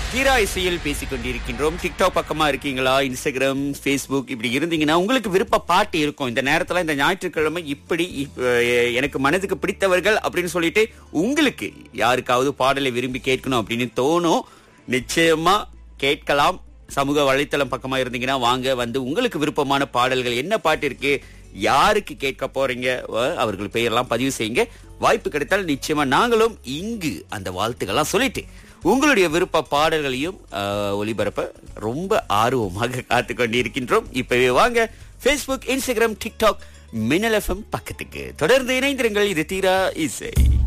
தீரா இசையில் பேசிக் கொண்டிருக்கின்றோம் டிக்டாக் பக்கமா இருக்கீங்களா இன்ஸ்டாகிராம் ஃபேஸ்புக் இப்படி இருந்தீங்கன்னா உங்களுக்கு விருப்ப பாட்டு இருக்கும் இந்த நேரத்துல இந்த ஞாயிற்றுக்கிழமை இப்படி இப்ப, எ- எனக்கு மனதுக்கு பிடித்தவர்கள் அப்படின்னு சொல்லிட்டு உங்களுக்கு யாருக்காவது பாடலை விரும்பி கேட்கணும் அப்படின்னு தோணும் நிச்சயமா கேட்கலாம் சமூக வலைத்தளம் பக்கமா இருந்தீங்கன்னா வாங்க வந்து உங்களுக்கு விருப்பமான பாடல்கள் என்ன பாட்டு இருக்கு யாருக்கு கேட்க போறீங்க வ- அவர்கள் பெயரெல்லாம் பதிவு செய்யுங்க வாய்ப்பு கிடைத்தால் நிச்சயமா நாங்களும் இங்கு அந்த வாழ்த்துக்கள்லாம் சொல்லிட்டு உங்களுடைய விருப்ப பாடல்களையும் ஆஹ், ஒளிபரப்ப ரொம்ப ஆர்வமாக காத்து கொண்டிருக்கின்றோம் இப்பவே வாங்க Facebook Instagram TikTok Minnal FM பக்கத்துக்கு தொடர்ந்து இணைந்திருங்கள் இது தீரா இசை